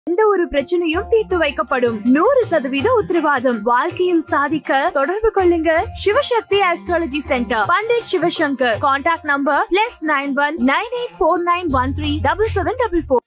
எந்த ஒரு பிரச்சனையும் தீர்த்து வைக்கப்படும் நூறு சதவீத உத்தரவாதம் வாழ்க்கையில் சாதிக்க தொடர்பு கொள்ளுங்க Sivasakthi astrology centre Pandit Sivashankar contact number plus nine one nine eight four nine one three double seven double four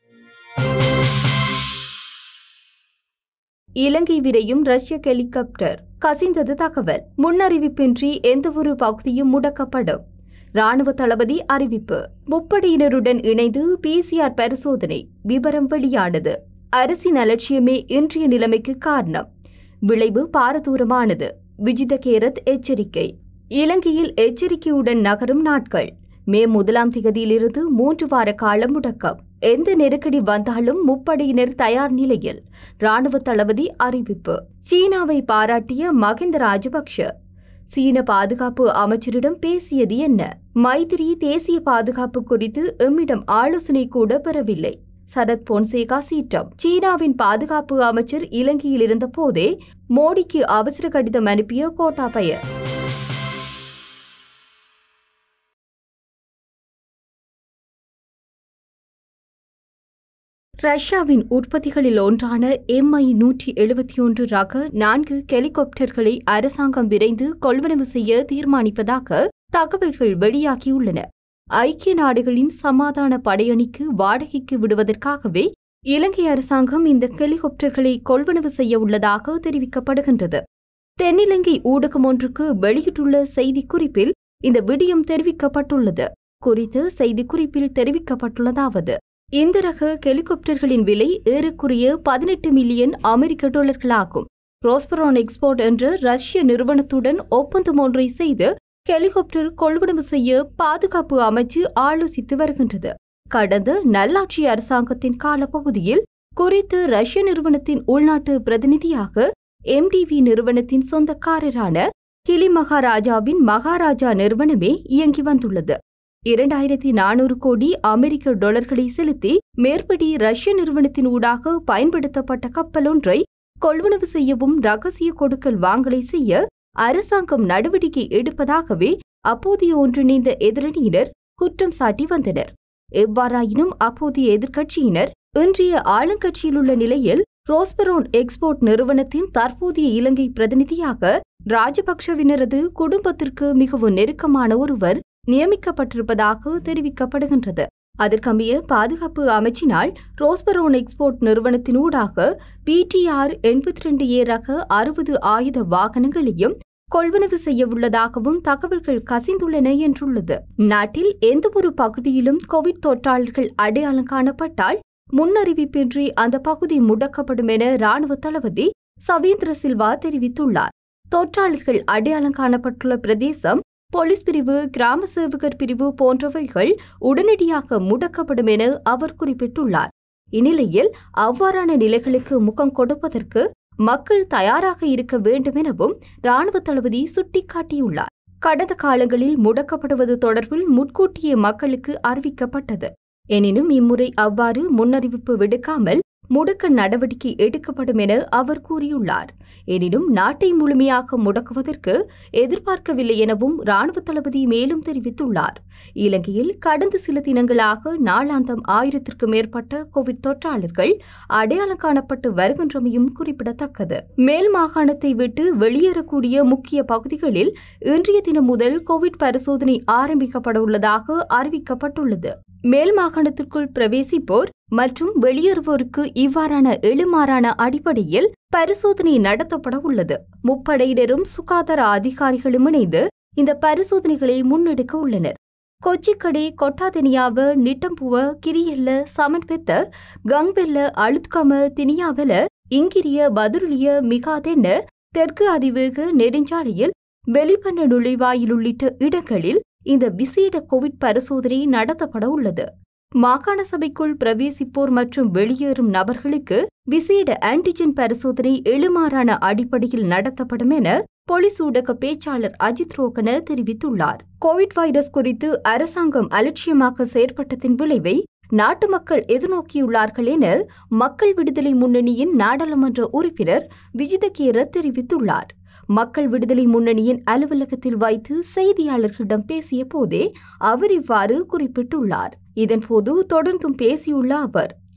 Ilangai விரையும் ரஷ்ய ஹெலிகாப்டர் கசிந்தது தகவல் முன்னறிவிப்பின்றி எந்தவொரு பகுதியும் முடக்கப்படும் ராணுவ தளபதி அறிவிப்பு முப்படையினருடன் இணைந்து பிசிஆர் பரிசோதனை விவரம் வெளியானது அரசின் அலட்சியமே இன்றைய நிலைமைக்கு காரணம் விளைவு பாரதூரமானது விஜித கேரத் எச்சரிக்கை இலங்கையில் எச்சரிக்கையுடன் நகரும் நாட்கள் மே முதலாம் திகதியிலிருந்து மூன்று வார காலம் முடக்கம் எந்த நெருக்கடி வந்தாலும் முப்படையினர் தயார் நிலையில் ராணுவ தளபதி அறிவிப்பு சீனாவை பாராட்டிய மகிந்த ராஜபக்ஷ சீன பாதுகாப்பு அமைச்சரிடம் பேசியது என்ன மைத்திரி தேசிய பாதுகாப்பு குறித்து எம்மிடம் ஆலோசனை கூட பெறவில்லை சரத் பொன்சேகா சீற்றம் சீனாவின் பாதுகாப்பு அமைச்சர் இலங்கையில் இருந்த போதே மோடிக்கு அவசர கடிதம் அனுப்பிய கோட்டாபய ரஷ்யாவின் உற்பத்திகளில் ஒன்றான எம்ஐ நூற்றி எழுபத்தி ஒன்று ரக நான்கு ஹெலிகாப்டர்களை அரசாங்கம் விரைந்து கொள்வனவு செய்ய தீர்மானிப்பதாக தகவல்கள் வெளியாகியுள்ளன ஐக்கிய நாடுகளின் சமாதான படையணிக்கு வாடகைக்கு விடுவதற்காகவே இலங்கை அரசாங்கம் இந்த ஹெலிகாப்டர்களை கொள்வனவு செய்ய உள்ளதாக தெரிவிக்கப்படுகின்றது தென்னிலங்கை ஊடகம் ஒன்றுக்கு வெளியிட்டுள்ள செய்திக்குறிப்பில் இந்த விடயம் தெரிவிக்கப்பட்டுள்ளது குறித்து செய்திக்குறிப்பில் தெரிவிக்கப்பட்டுள்ளதாவது இந்த ரக ஹெலிகாப்டர்களின் விலை ஏறக்குறைய பதினெட்டு மில்லியன் அமெரிக்க டாலர்களாகும் ரோஸ்பரான் எக்ஸ்போர்ட் என்ற ரஷ்ய நிறுவனத்துடன் ஒப்பந்தம் ஒன்றை செய்து ஹெலிகாப்டர் கொள்வனவு செய்ய பாதுகாப்பு அமைச்சு ஆலோசித்து வருகின்றது கடந்த நல்லாட்சி அரசாங்கத்தின் காலப்பகுதியில் குறித்த ரஷ்ய நிறுவனத்தின் உள்நாட்டு பிரதிநிதியாக எம்டிவி நிறுவனத்தின் சொந்தக்காரரான கிளி மகாராஜாவின் மகாராஜா நிறுவனமே இயங்கி வந்துள்ளது இரண்டாயிரத்தி நானூறு கோடி அமெரிக்க டாலர்களை செலுத்தி மேற்படி ரஷ்ய நிறுவனத்தின் ஊடாக பயன்படுத்தப்பட்ட கப்பல் ஒன்றை கொள்வனவு செய்யவும் ரகசிய கொடுக்கல் வாங்கலை செய்ய அரசாங்கம் நடவடிக்கை எடுப்பதாகவே அப்போதைய ஒன்றிணைந்த எதிரணியினர் குற்றம் சாட்டி வந்தனர் எவ்வாறாயினும் அப்போதைய எதிர்க்கட்சியினர் இன்றைய ஆளுங்கட்சியில் உள்ள நிலையில் ரோஸ்பெரோன் எக்ஸ்போர்ட் நிறுவனத்தின் தற்போதைய இலங்கை பிரதிநிதியாக ராஜபக்ஷவினரது குடும்பத்திற்கு மிகவும் நெருக்கமான ஒருவர் நியமிக்கப்பட்டிருப்பதாக தெரிவிக்கப்படுகின்றது அதற்கமைய பாதுகாப்பு அமைச்சினால் ரோஸ்பரோன் எக்ஸ்போர்ட் நிறுவனத்தின் ஊடாக பிடிஆர் எண்பத்தி ரெண்டு ஏ ரக அறுபது ஆயுத வாகனங்களையும் கொள்வனவு செய்யவுள்ளதாகவும் தகவல்கள் கசிந்துள்ளன என்றுள்ளது நாட்டில் எந்தவொரு பகுதியிலும் கோவிட் தொற்றாளர்கள் அடையாளம் காணப்பட்டால் முன்னறிவிப்பின்றி அந்த பகுதி முடக்கப்படும் என ராணுவ தளபதி சவேந்திர சில்வா தெரிவித்துள்ளார் தொற்றாளர்கள் அடையாளம் காணப்பட்டுள்ள பிரதேசம் போலீஸ் பிரிவு கிராம சேவகர் பிரிவு போன்றவைகள் உடனடியாக முடக்கப்படும் என அவர் குறிப்பிட்டுள்ளார் இந்நிலையில் அவ்வாறான நிலைகளுக்கு முகம் கொடுப்பதற்கு மக்கள் தயாராக இருக்க வேண்டும் எனவும் ராணுவ தளபதி சுட்டிக்காட்டியுள்ளார் கடந்த காலங்களில் முடக்கப்படுவது தொடர்பில் முன்கூட்டியே மக்களுக்கு அறிவிக்கப்பட்டது எனினும் இம்முறை அவ்வாறு முன்னறிவிப்பு விடுக்காமல் முடக்க நடவடிக்கை எடுக்கப்படும் என அவர் கூறியுள்ளார் எனினும் நாட்டை முழுமையாக முடக்குவதற்கு எதிர்பார்க்கவில்லை எனவும் ராணுவ தளபதி மேலும் தெரிவித்துள்ளார் இலங்கையில் கடந்த சில தினங்களாக நாளாந்தம் ஆயிரத்திற்கும் மேற்பட்ட கோவிட் தொற்றாளர்கள் அடையாளம் காணப்பட்டு வருகின்றமையும் குறிப்பிடத்தக்கது மேல் மாகாணத்தை விட்டு வெளியேறக்கூடிய முக்கிய பகுதிகளில் இன்றைய தினம் முதல் கோவிட் பரிசோதனை ஆரம்பிக்கப்பட உள்ளதாக அறிவிக்கப்பட்டுள்ளது மேல் மாகாணத்திற்குள் பிரவேசிப்போர் மற்றும் வெளியேறுவோருக்கு இவ்வாறான எழுமாறான அடிப்படையில் பரிசோதனை நடத்தப்பட உள்ளது முப்படையினரும் சுகாதார அதிகாரிகளும் இணைந்து இந்த பரிசோதனைகளை முன்னெடுக்க உள்ளனர் கொச்சிக்கடை கொட்டாதெனியாவ நிட்டம்புவ கிரியல்ல சமன்பெத்த கங்வெல்ல அழுத்கம தினியாவல இங்கிரிய பதுருளிய மிகாதென்ன தெற்கு அதிவேக நெடுஞ்சாலையில் வெளிப்பண்ண நுழைவாயில் உள்ளிட்ட இடங்களில் இந்த விசேட கோவிட் பரிசோதனை நடத்தப்பட உள்ளது மாகாண சபைக்குள் பிரவேசிப்போர் மற்றும் வெளியேறும் நபர்களுக்கு விசேட ஆன்டிஜென் பரிசோதனை எழுமாறான அடிப்படையில் நடத்தப்படும் என போலீஸ் ஊடக பேச்சாளர் அஜித் ரோகன தெரிவித்துள்ளார் கோவிட் வைரஸ் குறித்து அரசாங்கம் அலட்சியமாக செயற்பட்டதின் விளைவை நாட்டு மக்கள் எதிர்நோக்கியுள்ளார்கள் என மக்கள் விடுதலை முன்னணியின் நாடாளுமன்ற உறுப்பினர் விஜிதகேர தெரிவித்துள்ளார் மக்கள் விடுதலை முன்னணியின் அலுவலகத்தில் வைத்து செய்தியாளர்களிடம் பேசிய போதே அவர் இவ்வாறு குறிப்பிட்டுள்ளார் இதன்போது தொடர்ந்தும் பேசியுள்ள அவர்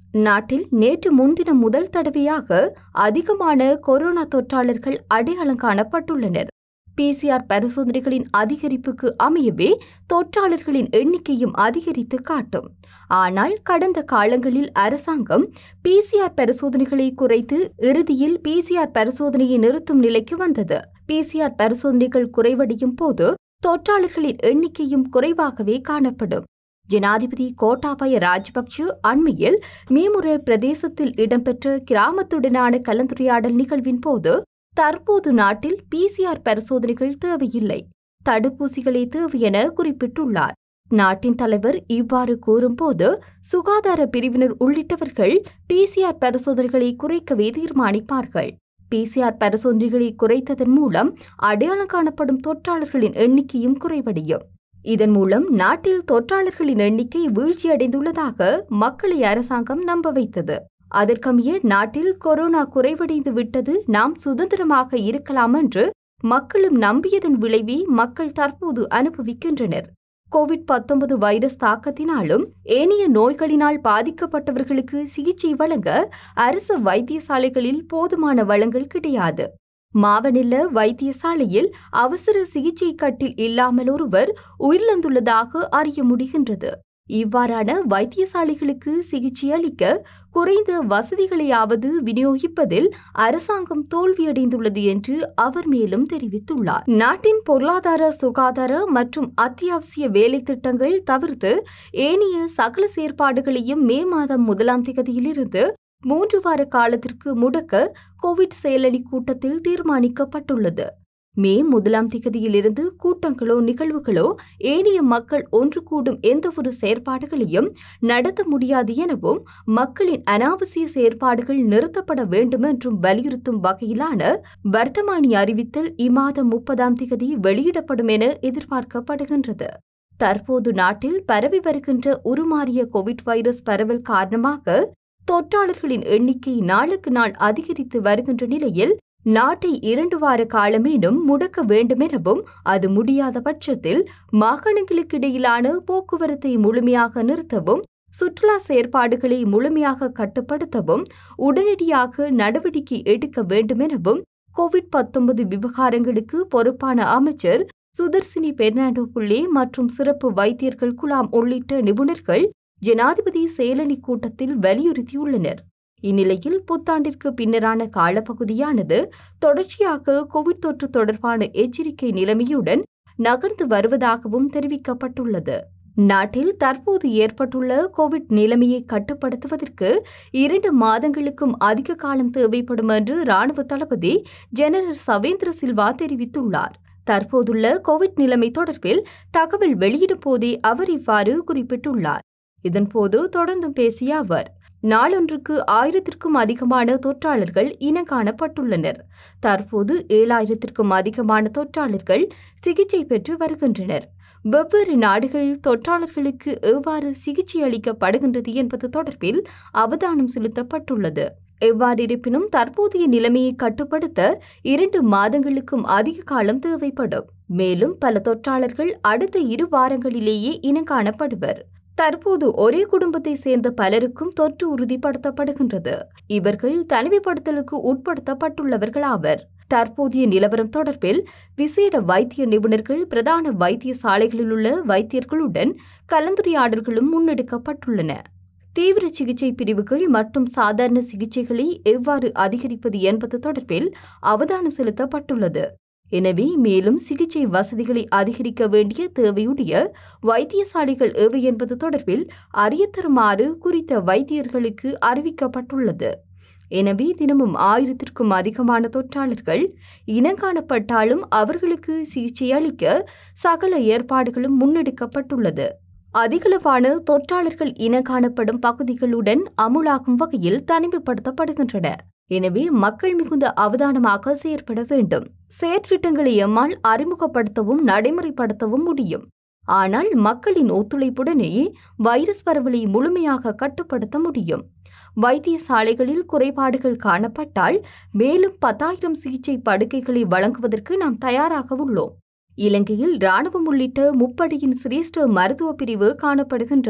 நாட்டில் நேற்று முன்தினம் முதல் தடவையாக அதிகமான கொரோனா தொற்றாளர்கள் அடையாளம் காணப்பட்டுள்ளனர் பிசிஆர் பரிசோதனைகளின் அதிகரிப்புக்கு அமையவே தொற்றாளர்களின் எண்ணிக்கையும் அதிகரித்து காட்டும் ஆனால் கடந்த காலங்களில் அரசாங்கம் பிசிஆர் பரிசோதனைகளை குறைத்து இறுதியில் பிசிஆர் பரிசோதனையை நிறுத்தும் நிலைக்கு வந்தது பிசிஆர் பரிசோதனைகள் குறைவடையும் போது தொற்றாளர்களின் எண்ணிக்கையும் குறைவாகவே காணப்படும் ஜனாதிபதி கோட்டாபய ராஜபக்ஷ அண்மையில் மீமுர பிரதேசத்தில் இடம்பெற்ற கிராமத்துடனான கலந்துரையாடல் நிகழ்வின் போது தற்போது நாட்டில் பிசிஆர் பரிசோதனைகள் தேவையில்லை தடுப்பூசிகளே தேவை என குறிப்பிட்டுள்ளார் நாட்டின் தலைவர் இவ்வாறு கூறும்போது சுகாதார பிரிவினர் உள்ளிட்டவர்கள் பிசிஆர் பரிசோதனைகளை குறைக்கவே தீர்மானிப்பார்கள் பிசிஆர் பரிசோதனைகளை குறைத்ததன் மூலம் அடையாளம் காணப்படும் தொற்றாளர்களின் எண்ணிக்கையும் குறைவடையும் இதன் மூலம் நாட்டில் தொற்றாளர்களின் எண்ணிக்கை வீழ்ச்சியடைந்துள்ளதாக மக்களை அரசாங்கம் நம்ப வைத்தது அதற்கமைய நாட்டில் கொரோனா குறைவடைந்து விட்டது நாம் சுதந்திரமாக இருக்கலாம் என்று மக்களும் நம்பியதன் விளைவை மக்கள் தற்போது அனுபவிக்கின்றனர் கோவிட் பத்தொன்பது வைரஸ் தாக்கத்தினாலும் ஏனைய நோய்களினால் பாதிக்கப்பட்டவர்களுக்கு சிகிச்சை வழங்க அரசு வைத்தியசாலைகளில் போதுமான வளங்கள் கிடையாது மாவனில்ல வைத்தியசாலையில் அவசர சிகிச்சை கட்டில் இல்லாமல் ஒருவர் உயிரிழந்துள்ளதாக அறிய முடிகின்றது இவ்வாறான வைத்தியசாலைகளுக்கு சிகிச்சை அளிக்க குறைந்த வசதிகளையாவது விநியோகிப்பதில் அரசாங்கம் தோல்வியடைந்துள்ளது என்று அவர் மேலும் தெரிவித்துள்ளார் நாட்டின் பொருளாதார சுகாதார மற்றும் அத்தியாவசிய வேலை திட்டங்கள் தவிர்த்து ஏனைய சகல செயற்பாடுகளையும் மே மாதம் முதலாம் தேதியிலிருந்து மூன்று வார காலத்திற்கு முடக்க கோவிட் செயலணி கூட்டத்தில் தீர்மானிக்கப்பட்டுள்ளது மே முதலாம் திகதியிலிருந்து கூட்டங்களோ நிகழ்வுகளோ ஏனைய மக்கள் ஒன்று கூடும் எந்தவொரு செயற்பாடுகளையும் நடத்த முடியாது எனவும் மக்களின் அனாவசிய செயற்பாடுகள் நிறுத்தப்பட வேண்டும் என்றும் வலியுறுத்தும் வகையிலான வர்த்தமானி அறிவித்தல் இம்மாதம் முப்பதாம் திகதி வெளியிடப்படும் என எதிர்பார்க்கப்படுகின்றது தற்போது நாட்டில் பரவி வருகின்ற உருமாறிய கோவிட் வைரஸ் பரவல் காரணமாக தொற்றாளர்களின் எண்ணிக்கை நாளுக்கு நாள் அதிகரித்து வருகின்ற நிலையில் நாட்டை இரண்டு வார காலமேனும் முடக்க வேண்டுமெனவும் அது முடியாத பட்சத்தில் மாகாணங்களுக்கிடையிலான போக்குவரத்தை முழுமையாக நிறுத்தவும் சுற்றுலா செயற்பாடுகளை முழுமையாக கட்டுப்படுத்தவும் உடனடியாக நடவடிக்கை எடுக்க வேண்டுமெனவும் கோவிட் பத்தொன்பது விவகாரங்களுக்கு பொறுப்பான அமைச்சர் சுதர்சினி பெர்னாண்டோ புள்ளே மற்றும் சிறப்பு வைத்தியர்கள் குழாம் உள்ளிட்ட நிபுணர்கள் ஜனாதிபதி செயலணி கூட்டத்தில் வலியுறுத்தியுள்ளனர் இந்நிலையில் புத்தாண்டிற்கு பின்னரான காலப்பகுதியானது தொடர்ச்சியாக கோவிட் தொற்று தொடர்பான எச்சரிக்கை நிலைமையுடன் நகர்ந்து வருவதாகவும் தெரிவிக்கப்பட்டுள்ளது நாட்டில் தற்போது ஏற்பட்டுள்ள கோவிட் நிலைமையை கட்டுப்படுத்துவதற்கு இரண்டு மாதங்களுக்கும் அதிக காலம் தேவைப்படும் என்று ராணுவ தளபதி ஜெனரல் சவேந்திர சில்வா தெரிவித்துள்ளார் தற்போதுள்ள கோவிட் நிலைமை தொடர்பில் தகவல் வெளியிடும் போதே அவர் இவ்வாறு குறிப்பிட்டுள்ளார் இதன்போது தொடர்ந்தும் பேசிய அவர் நாளொன்றுக்கு ஆயிரத்திற்கும் அதிகமான தொற்றாளர்கள் இனங்காணப்பட்டுள்ளனர் தற்போது ஏழாயிரத்திற்கும் அதிகமான தொற்றாளர்கள் சிகிச்சை பெற்று வருகின்றனர் வெவ்வேறு நாடுகளில் தொற்றாளர்களுக்கு எவ்வாறு சிகிச்சை அளிக்கப்படுகின்றது என்பது தொடர்பில் அவதானம் செலுத்தப்பட்டுள்ளது எவ்வாறிருப்பினும் தற்போதைய நிலைமையை கட்டுப்படுத்த இரண்டு மாதங்களுக்கும் அதிக காலம் தேவைப்படும் மேலும் பல தொற்றாளர்கள் அடுத்த இரு வாரங்களிலேயே இனங்காணப்படுவர் தற்போது ஒரே குடும்பத்தை சேர்ந்த பலருக்கும் தொற்று உறுதிப்படுத்தப்படுகின்றது இவர்கள் தனிமைப்படுத்தலுக்கு உட்படுத்தப்பட்டுள்ளவர்களாவர் தற்போதைய நிலவரம் தொடர்பில் விசேட வைத்திய நிபுணர்கள் பிரதான வைத்தியசாலைகளில் உள்ள வைத்தியர்களுடன் கலந்துரையாடல்களும் முன்னெடுக்கப்பட்டுள்ளன தீவிர சிகிச்சை பிரிவுகள் மற்றும் சாதாரண சிகிச்சைகளை எவ்வாறு அதிகரிப்பது என்பது தொடர்பில் அவதானம் செலுத்தப்பட்டுள்ளது எனவே மேலும் சிகிச்சை வசதிகளை அதிகரிக்க வேண்டிய தேவையுடைய வைத்தியசாலைகள் எவை என்பது தொடர்பில் அறியத்தருமாறு குறித்த வைத்தியர்களுக்கு அறிவிக்கப்பட்டுள்ளது எனவே தினமும் ஆயிரத்திற்கும் அதிகமான தொற்றாளர்கள் இனங்காணப்பட்டாலும் அவர்களுக்கு சிகிச்சை அளிக்க சகல ஏற்பாடுகளும் முன்னெடுக்கப்பட்டுள்ளது அதிகளவான தொற்றாளர்கள் இனங்காணப்படும் பகுதிகளுடன் அமுலாகும் வகையில் தனிமைப்படுத்தப்படுகின்றன எனவே மக்கள் மிகுந்த அவதானமாக செயற்பட வேண்டும் செயற்றிட்டங்களை எம்மால் அறிமுகப்படுத்தவும் நடைமுறைப்படுத்தவும் முடியும் ஆனால் மக்களின் ஒத்துழைப்புடனே வைரஸ் பரவலை முழுமையாக கட்டுப்படுத்த முடியும் வைத்தியசாலைகளில் குறைபாடுகள் காணப்பட்டால் மேலும் பத்தாயிரம் சிகிச்சை படுக்கைகளை வழங்குவதற்கு நாம் தயாராக உள்ளோம் இலங்கையில் ராணுவம் உள்ளிட்ட முப்படையின் சிரேஷ்ட மருத்துவ பிரிவு காணப்படுகின்றது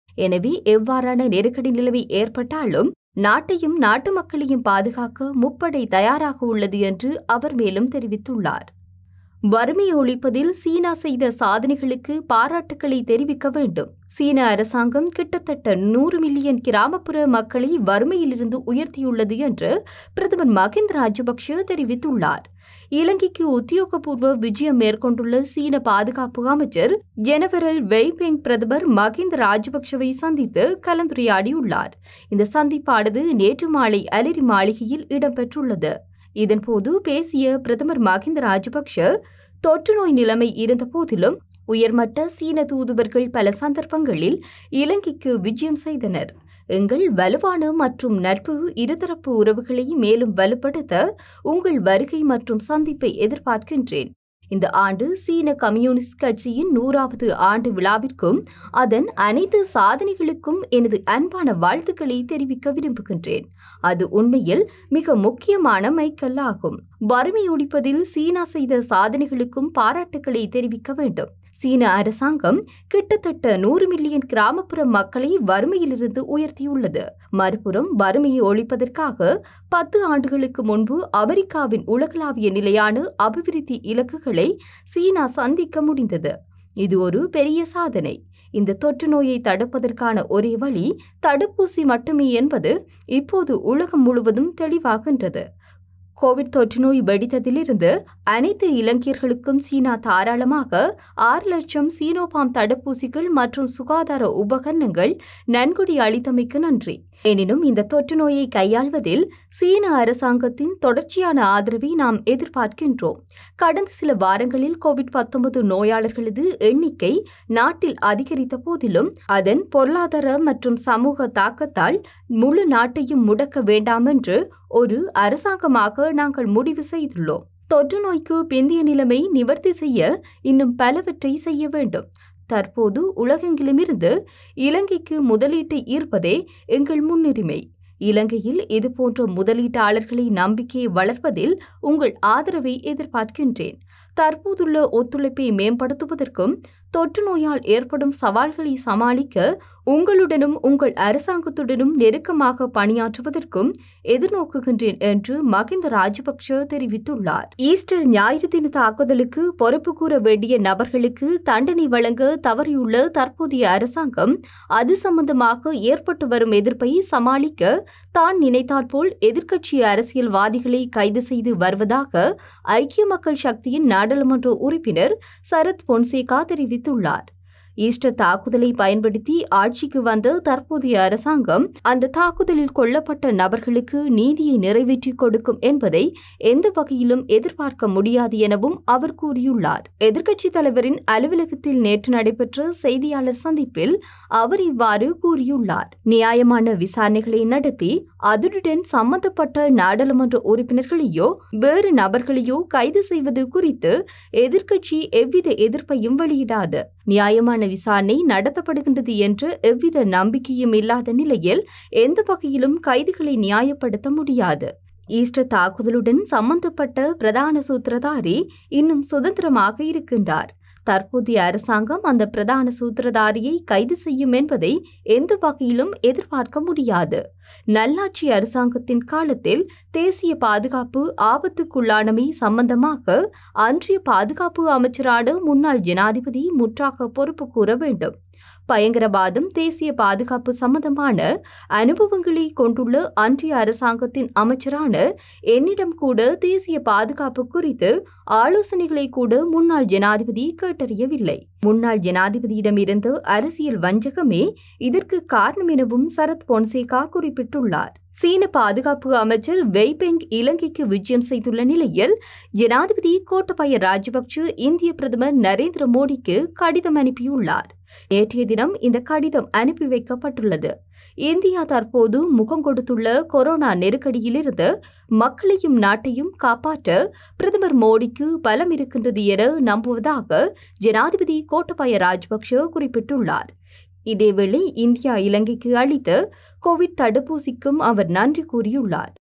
எனவே எவ்வாறான நெருக்கடி நிலைமை ஏற்பட்டாலும் நாட்டையும் நாட்டு மக்களையும் பாதுகாக்க முப்படை தயாராக உள்ளது என்று அவர் மேலும் தெரிவித்துள்ளார் வறுமை ஒழிப்பதில் சீனா செய்த சாதனைகளுக்கு பாராட்டுக்களை தெரிவிக்க வேண்டும் சீன அரசாங்கம் கிட்டத்தட்ட நூறு மில்லியன் கிராமப்புற மக்களை வறுமையிலிருந்து உயர்த்தியுள்ளது என்று பிரதமர் மகிந்த ராஜபக்ஷ தெரிவித்துள்ளார் இலங்கைக்கு உத்தியோகபூர்வ விஜயம் மேற்கொண்டுள்ள சீன பாதுகாப்பு அமைச்சர் ஜெனரல் வெய்பெங் பிரதமர் மகிந்த ராஜபக்ஷவை சந்தித்து கலந்துரையாடியுள்ளார் இந்த சந்திப்பானது நேற்று மாலை அலரி மாளிகையில் இடம்பெற்றுள்ளது இதன்போது பேசிய பிரதமர் மகிந்த ராஜபக்ஷ தொற்று நோய் நிலைமை இருந்த போதிலும் உயர்மட்ட சீன தூதுவர்கள் பல சந்தர்ப்பங்களில் இலங்கைக்கு விஜயம் செய்தனர் எங்கள் வலுவான மற்றும் நட்பு இருதரப்பு உறவுகளை மேலும் வலுப்படுத்த உங்கள் வருகை மற்றும் சந்திப்பை எதிர்பார்க்கின்றேன் இந்த ஆண்டு சீன கம்யூனிஸ்ட் கட்சியின் நூறாவது ஆண்டு விழாவிற்கும் அதன் அனைத்து சாதனைகளுக்கும் எனது அன்பான வாழ்த்துக்களை தெரிவிக்க விரும்புகின்றேன் அது உண்மையில் மிக முக்கியமான மைக்கல் ஆகும் வறுமை ஒழிப்பதில் சீனா செய்த சாதனைகளுக்கும் பாராட்டுக்களை தெரிவிக்க வேண்டும் சீன அரசாங்கம் கிட்டத்தட்ட நூறு மில்லியன் கிராமப்புற மக்களை வறுமையிலிருந்து உயர்த்தியுள்ளது மறுபுறம் வறுமையை ஒழிப்பதற்காக பத்து ஆண்டுகளுக்கு முன்பு அமெரிக்காவின் உலகளாவிய நிலையான அபிவிருத்தி இலக்குகளை சீனா சந்திக்க முடிந்தது இது ஒரு பெரிய சாதனை இந்த தொற்று நோயை தடுப்பதற்கான ஒரே வழி தடுப்பூசி மட்டுமே என்பது இப்போது உலகம் முழுவதும் தெளிவாகின்றது கோவிட் தொற்று நோய் வெடித்ததிலிருந்து அனைத்து இளைஞர்களுக்கும் சீனா தாராளமாக ஆறு லட்சம் சீனோபாம் தடுப்பூசிகள் மற்றும் சுகாதார உபகரணங்கள் நன்கொடை அளித்தமைக்கு நன்றி எனினும் இந்த தொற்று நோயை கையாள்வதில் சீன அரசாங்கத்தின் தொடர்ச்சியான ஆதரவை நாம் எதிர்பார்க்கின்றோம் கடந்த சில வாரங்களில் கோவிட் பத்தொன்பது நோயாளர்களது எண்ணிக்கை நாட்டில் அதிகரித்த போதிலும் அதன் பொருளாதார மற்றும் சமூக தாக்கத்தால் முழு நாட்டையும் முடக்க வேண்டாம் என்று ஒரு அரசாங்கமாக நாங்கள் முடிவு செய்துள்ளோம் தொற்று நோய்க்கு பிந்திய நிலைமை நிவர்த்தி செய்ய இன்னும் பலவற்றை செய்ய வேண்டும் தற்போது உலகெங்கிலுமிருந்து இலங்கைக்கு முதலீட்டை ஈர்ப்பதே எங்கள் முன்னுரிமை இலங்கையில் இதுபோன்ற முதலீட்டாளர்களை நம்பிக்கையை வளர்ப்பதில் உங்கள் ஆதரவை எதிர்பார்க்கின்றேன் தற்போதுள்ள ஒத்துழைப்பை மேம்படுத்துவதற்கும் தொற்று நோயால் ஏற்படும் சவால்களை சமாளிக்க உங்களுடனும் உங்கள் அரசாங்கத்துடனும் நெருக்கமாக பணியாற்றுவதற்கும் எதிர்நோக்குகின்றேன் என்று மகிந்த ராஜபக்ஷ தெரிவித்துள்ளார் ஈஸ்டர் ஞாயிறு தின தாக்குதலுக்கு பொறுப்பு கூற வேண்டிய நபர்களுக்கு தண்டனை வழங்க தவறியுள்ள தற்போதைய அரசாங்கம் அது சம்பந்தமாக ஏற்பட்டு வரும் எதிர்ப்பை சமாளிக்க தான் நினைத்தாற்போல் எதிர்க்கட்சி அரசியல்வாதிகளை கைது செய்து வருவதாக ஐக்கிய மக்கள் சக்தியின் நாடாளுமன்ற உறுப்பினர் சரத் பொன்சேகா தெரிவித்துள்ளார் ஈஸ்டர் தாக்குதலை பயன்படுத்தி ஆட்சிக்கு வந்த தற்போதைய அரசாங்கம் அந்த தாக்குதலில் கொல்லப்பட்ட நபர்களுக்கு நீதியை நிறைவேற்றிக் கொடுக்கும் என்பதை எந்த வகையிலும் எதிர்பார்க்க முடியாது எனவும் அவர் கூறியுள்ளார் எதிர்க்கட்சித் தலைவரின் அலுவலகத்தில் நேற்று நடைபெற்ற செய்தியாளர் சந்திப்பில் அவர் இவ்வாறு கூறியுள்ளார் நியாயமான விசாரணைகளை நடத்தி அதனுடன் சம்பந்தப்பட்ட நாடாளுமன்ற உறுப்பினர்களையோ வேறு நபர்களையோ கைது செய்வது குறித்து எதிர்க்கட்சி எவ்வித எதிர்ப்பையும் வெளியிடாது நியாயமான விசாரணை நடத்தப்படுகின்றது என்ற எவ்வித நம்பிக்கையும் இல்லாத நிலையில் எந்த வகையிலும் கைதுகளை நியாயப்படுத்த முடியாது ஈஸ்டர் தாக்குதலுடன் சம்பந்தப்பட்ட பிரதான சூத்திரதாரி இன்னும் சுதந்திரமாக இருக்கின்றார் தற்போதைய அரசாங்கம் அந்த பிரதான சூத்திரதாரியை கைது செய்யும் என்பதை எந்த வகையிலும் எதிர்பார்க்க முடியாது நல்லாட்சி அரசாங்கத்தின் காலத்தில் தேசிய பாதுகாப்பு ஆபத்துக்குள்ளானமை சம்பந்தமாக அன்றைய பாதுகாப்பு அமைச்சரான முன்னாள் ஜனாதிபதி முற்றாக பொறுப்பு கூற வேண்டும் பயங்கரவாதம் தேசிய பாதுகாப்பு சம்பந்தமான அனுபவங்களை கொண்டுள்ள அன்றைய அரசாங்கத்தின் அமைச்சரான என்னிடம் கூட தேசிய பாதுகாப்பு குறித்து ஆலோசனைகளை கூட முன்னாள் ஜனாதிபதி கேட்டறியவில்லை முன்னாள் ஜனாதிபதியிடமிருந்து அரசியல் வஞ்சகமே இதற்கு காரணம் எனவும் சரத் பொன்சேகா குறிப்பிட்டுள்ளார் சீன பாதுகாப்பு அமைச்சர் வெய்பெங் இலங்கைக்கு விஜயம் செய்துள்ள நிலையில் ஜனாதிபதி கோட்டபய ராஜபக்ச இந்திய பிரதமர் நரேந்திர மோடிக்கு கடிதம் அனுப்பியுள்ளார் நேற்றைய தினம் இந்த கடிதம் அனுப்பி வைக்கப்பட்டுள்ளது இந்தியா தற்போது முகம் கொடுத்துள்ள கொரோனா நெருக்கடியிலிருந்து மக்களையும் நாட்டையும் காப்பாற்ற பிரதமர் மோடிக்கு பலம் இருக்கின்றது என நம்புவதாக ஜனாதிபதி கோட்டபாய ராஜபக்ஷ குறிப்பிட்டுள்ளார் இதேவேளை இந்தியா இலங்கைக்கு அளித்த கோவிட் தடுப்பூசிக்கும் அவர் நன்றி கூறியுள்ளார்